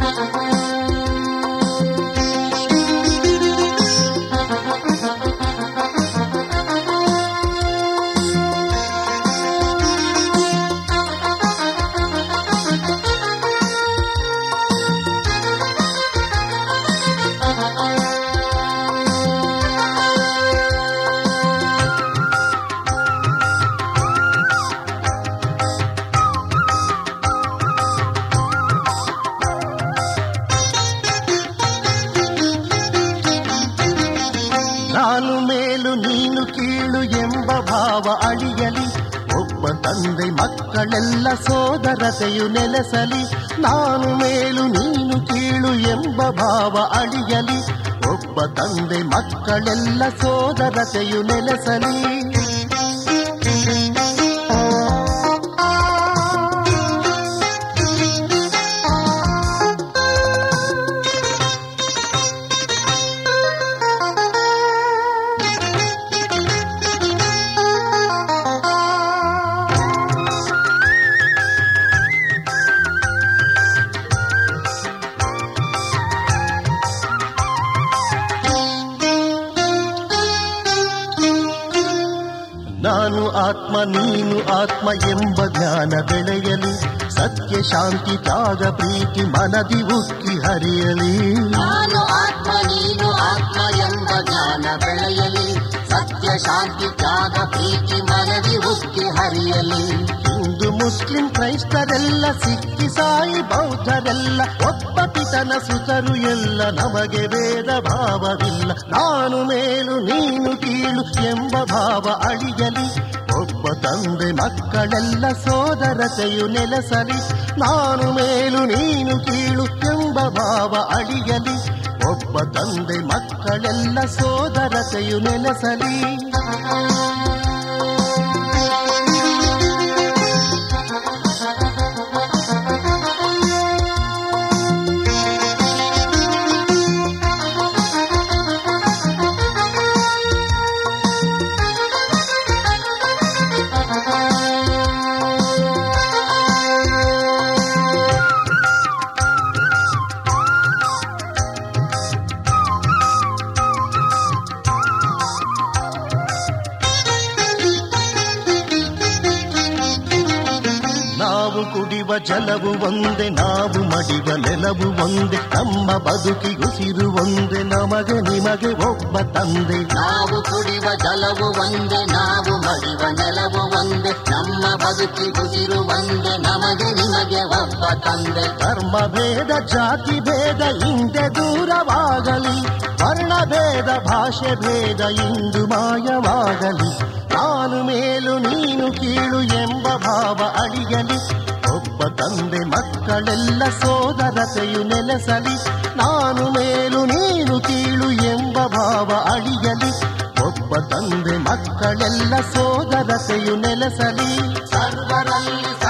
ನಾನು ಮೇಲು ನೀನು ಕೀಳು ಎಂಬ ಭಾವ ಅಳಿಯಲಿ ಒಬ್ಬ ತಂದೆ ಮಕ್ಕಳೆಲ್ಲ ಸೋದರತೆಯು ನೆಲೆಸಲಿ ನಾನು ಮೇಲು ನೀನು ಕೀಳು ಎಂಬ ಭಾವ ಅಳಿಯಲಿ ಒಬ್ಬ ತಂದೆ ಮಕ್ಕಳೆಲ್ಲ ಸೋದರತೆಯು ನೆಲೆಸಲಿ ನಾನು ಆತ್ಮ ನೀನು ಆತ್ಮ ಎಂಬ ಜ್ಞಾನ ಬೆಳೆಯಲಿ ಸತ್ಯ ಶಾಂತಿ ತ್ಯಾಗ ಪ್ರೀತಿ ಮನದಿ ಉಕ್ಕಿ ಹರಿಯಲಿ ನಾನು ಆತ್ಮ ನೀನು ಆತ್ಮ ಎಂಬ ಜ್ಞಾನ ಬೆಳೆಯಲಿ ಸತ್ಯ ಶಾಂತಿ ತ್ಯಾಗ ಪ್ರೀತಿ ಮನದಿ ಉಕ್ಕಿ ಹರಿಯಲಿ ಹಿಂದೂ ಮುಸ್ಲಿಂ ಕ್ರೈಸ್ತರೆಲ್ಲ ಸಿಕ್ಕಿ ಸಾಯಿ ಬೌದ್ಧರೆಲ್ಲ ಒಬ್ಬ ಪಿತನ ಸುತರು ಎಲ್ಲ ನಮಗೆ ಭೇದ ಭಾವವಿಲ್ಲ ನಾನು ಮೇಲು ನೀನು ಕೀಳು ಎಂಬ ಭಾವ ಅಳಿಯಲಿ ಒಬ್ಬ ತಂದೆ ಮಕ್ಕಳೆಲ್ಲ ಸೋದರತೆಯು ನೆಲೆಸಲಿ ನಾನು ಮೇಲು ನೀನು ಕೀಳು ಎಂಬ ಭಾವ ಅಳಿಯಲಿ ಒಬ್ಬ ತಂದೆ ಮಕ್ಕಳೆಲ್ಲ ಸೋದರತೆಯು ನೆಲೆಸಲಿ ನಾವು ಕುಡಿವ ಜಲವು ಒಂದೇ ನಾವು ಮಡಿವ ನೆಲವು ಒಂದೇ ನಮ್ಮ ಬದುಕಿಗುಸಿರು ಒಂದೇ ನಮಗೆ ನಿಮಗೆ ಒಬ್ಬ ತಂದೆ ನಾವು ಕುಡಿವ ಜಲವು ಒಂದೇ ನಾವು ಮಡಿವ ನೆಲವು ಒಂದೇ ನಮ್ಮ ಬದುಕಿ ಗುಸಿರು ಒಂದೇ ನಮಗೆ ನಿಮಗೆ ಒಬ್ಬ ತಂದೆ ಧರ್ಮ ಭೇದ ಜಾತಿ ಭೇದ ಹಿಂದೆ ದೂರವಾಗಲಿ ವರ್ಣ ಭೇದ ಭಾಷೆ ಭೇದ ಇಂದು ಮಾಯವಾಗಲಿ ನಾನು ಮೇಲು ನೀನು ಕೀಳು ಎಂಬ ಭಾವ ಅಳಿಯಲಿ ಒಬ್ಬ ತಂದೆ ಮಕ್ಕಳೆಲ್ಲ ಸೋದರತೆಯು ನೆಲೆಸಲಿ ನಾನು ಮೇಲು ನೀನು ಕೀಳು ಎಂಬ ಭಾವ ಅಳಿಯಲಿ ಒಬ್ಬ ತಂದೆ ಮಕ್ಕಳೆಲ್ಲ ಸೋದರತೆಯು ನೆಲೆಸಲಿ ಸರ್ವರಲ್ಲಿ